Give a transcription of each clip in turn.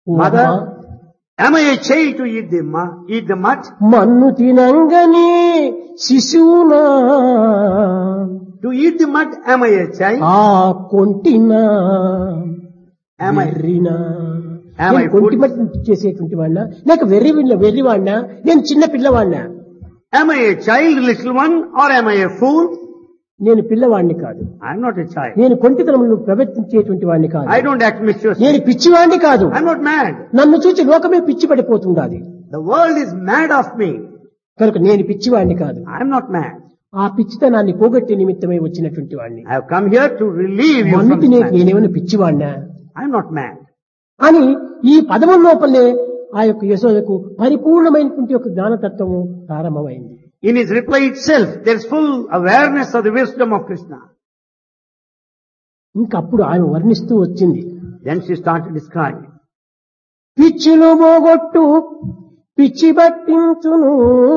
Mother, am I a child to eat the, mu- eat the mud? మన్ను తినంగని శిశువునా To eat the mud, am I a child? ఆ కొంటినా Am I- వెర్రినా Am I నేను కొంటి fool? మట్టి చేసేటువంటి వాడినా లేక వెర్రి వెర్రివాడినా నేను చిన్న పిల్లవాడినా Am I a child, little one, or am I a fool? నేను పిల్లవాడిని కాదు I'm not a child. నేను కొంటితనములు ప్రవర్తించేటువంటి వాడిని కాదు I don't act mischievous. నేను పిచ్చివాడిని కాదు I'm not mad. నన్ను చూసి లోకమే పిచ్చి పడిపోతుండాలి The world is mad of me. కనుక నేను పిచ్చివాడిని కాదు I'm not mad. ఆ పిచ్చితనాన్ని పోగొట్టే నిమిత్తమై వచ్చినటువంటి వాడిని I have come here to relieve you from మన్నుకి this నేను madness. నేనేమైనా పిచ్చివాడినా I'm not mad. అని ఈ పదముల లోపలనే ఆ యొక్క యశోదకు పరిపూర్ణమైనటువంటి యొక్క జ్ఞానతత్వము ప్రారంభమైంది In his reply itself, there's full awareness of the wisdom of Krishna. ఇంకప్పుడు ఆమె వర్ణిస్తూ వచ్చింది Then she started describing. పిచ్చిలు పోగొట్టు పిచ్చి పట్టించును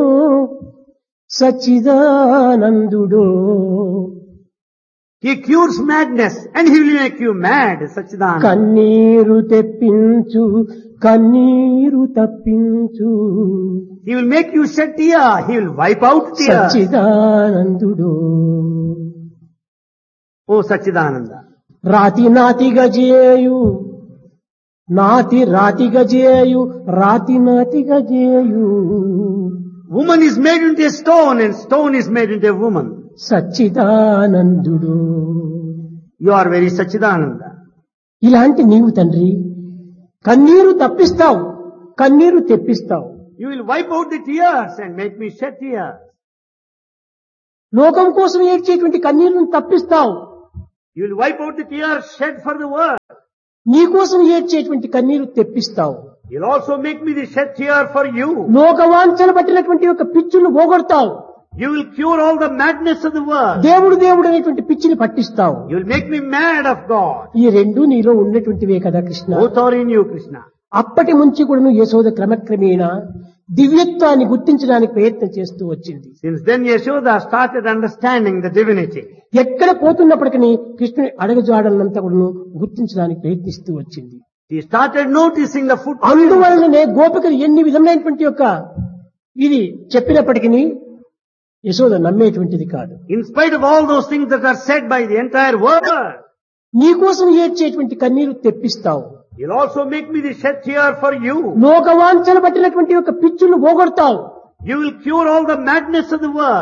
సచ్చిదానందుడు He cures madness and he will make you mad, Sachidananda. కన్నీరు తెప్పించు కన్నీరు తప్పించు He will make you shed tear. He will wipe out tears. సచ్చిదానందుడు Oh Sachidananda. రాతి నాతిగా చేయు నాతి రాతిగా చేయు రాతి నాతిగా చేయు Woman is made into a stone and stone is made into a woman. సచ్చిదానందుడు You are very Sachidananda. ఇలాంటి నీవు తండ్రి కన్నీరు తప్పిస్తావు కన్నీరు తెప్పిస్తావు You will wipe out the tears and make me shed tears. లోకం కోసం ఏడ్చేటువంటి కన్నీరును తప్పిస్తావు You will wipe out the tears shed for the world. నీ కోసం ఏడ్చేటువంటి కన్నీరు తెప్పిస్తావు You'll also make me the shed tear for you. లోకవాంఛన పట్టినటువంటి యొక్క పిచ్చును పోగొడతావు You will cure all the madness of the world. దేవుడు దేవుడు అనేటువంటి పిచ్చిని పట్టిస్తావు You will make me mad of God. ఈ రెండు నీలో ఉన్నటువంటివే కదా Krishna Both are in you, Krishna. అప్పటి నుంచి కూడా యశోద క్రమక్రమేణా దివ్యత్వాన్ని గుర్తించడానికి ప్రయత్నం చేస్తూ వచ్చింది Since then Yashoda started understanding the divinity. ఎక్కడ పోతున్నప్పటికీ కృష్ణుని అడగజాడలంతా కూడా గుర్తించడానికి ప్రయత్నిస్తూ వచ్చింది She started noticing the footprints. అందువలననే గోపికలు ఎన్ని విధమైనటువంటి యొక్క ఇది చెప్పినప్పటికీ యశోద నమ్మేటువంటిది కాదు In spite of all those things that are said by the entire world, నీకోసం ఏడ్చేటువంటి కన్నీరు తెప్పిస్తావు you'll also make me the shed tear for you. లోకవాంఛన పట్టినటువంటి యొక్క పిచ్చును పోగొడతావు You will cure all the madness of the world.